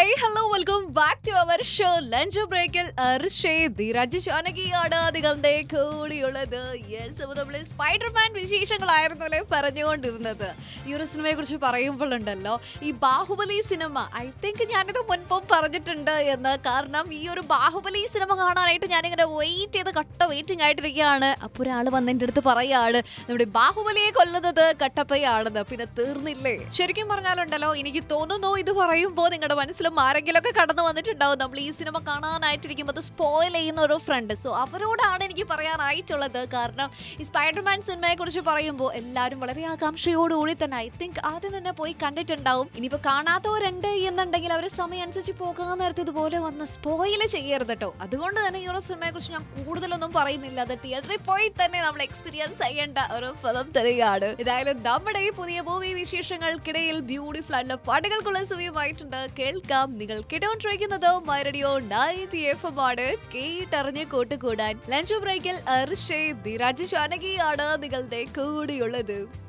hey hello welcome back to our show lunch ബ്രേക്കിൽ ധീരജ് ജാനകിയാണ് നിങ്ങളുടെ കൂടിയുള്ളത് yes അപ്പോൾ നമ്മൾ സ്പൈഡർമാൻ വിശേഷങ്ങളായിരുന്നു അല്ലേ പറഞ്ഞുകൊണ്ടിരുന്നത് ഈ ഒരു സിനിമയെ കുറിച്ച് പറയുമ്പോഴുണ്ടല്ലോ ഈ ബാഹുബലി സിനിമ ഐ തിങ്ക് ഞാനിത് മുൻപും പറഞ്ഞിട്ടുണ്ട് എന്ന് കാരണം ഈ ഒരു ബാഹുബലി സിനിമ കാണാനായിട്ട് ഞാനിങ്ങനെ വെയിറ്റ് ചെയ്ത് കട്ട വെയിറ്റിംഗ് ആയിട്ടിരിക്കുകയാണ് അപ്പോൾ ഒരാൾ വന്ന് എൻ്റെ അടുത്ത് പറയാണ് നമ്മുടെ ബാഹുബലിയെ കൊല്ലുന്നത് കട്ടപ്പയാണെന്ന് പിന്നെ തീർന്നില്ലേ ശരിക്കും പറഞ്ഞാലുണ്ടല്ലോ എനിക്ക് തോന്നുന്നു ഇത് പറയുമ്പോൾ നിങ്ങളുടെ മനസ്സിലും ആരെങ്കിലും ഒക്കെ കടന്നു വന്നിട്ടുണ്ടാവും നമ്മൾ ഈ സിനിമ കാണാനായിട്ടിരിക്കുമ്പോൾ അത് സ്പോയിൽ ചെയ്യുന്ന ഒരു ഫ്രണ്ട് സോ അവരോടാണ് എനിക്ക് പറയാനായിട്ടുള്ളത് കാരണം ഈ സ്പൈഡർമാൻ സിനിമയെ കുറിച്ച് പറയുമ്പോൾ എല്ലാവരും വളരെ ആകാംക്ഷയോടുകൂടി തന്നെ ഐ തിങ്ക് ആദ്യം തന്നെ പോയി കണ്ടിട്ടുണ്ടാവും ഇനിയിപ്പോൾ കാണാത്തവരുണ്ട് എന്നുണ്ടെങ്കിൽ അവർ സമയം അനുസരിച്ച് പോകാൻ നേരത്തെ ഇതുപോലെ വന്ന് സ്പോയിൽ ചെയ്യരുത് കേട്ടോ അതുകൊണ്ട് തന്നെ ഈ ഒരു സിനിമയെ കുറിച്ച് ഞാൻ കൂടുതലൊന്നും പറയുന്നില്ല അത് തിയേറ്ററിൽ പോയി തന്നെ നമ്മൾ എക്സ്പീരിയൻസ് ചെയ്യേണ്ട ഒരു ഫിലിം തരികയാണ് ഏതായാലും നമ്മുടെ ഈ പുതിയ മൂവി വിശേഷങ്ങൾക്കിടയിൽ ബ്യൂട്ടിഫുൾ ആയിട്ടുള്ള പാട്ടുകൾക്കുള്ള സമയമായിട്ടുണ്ട് കേൾക്കാം നിങ്ങൾ കേട്ടോണ്ടിരിക്കുന്നത് my radio ninety F M ആണ് കേട്ടറിഞ്ഞ് കൂട്ടുകൂടാൻ ലഞ്ച് ബ്രേക്കിൽ അർഷേ ധീരാജ് ജാനകിയാണ് നിങ്ങളുടെ കൂടെയുള്ളത്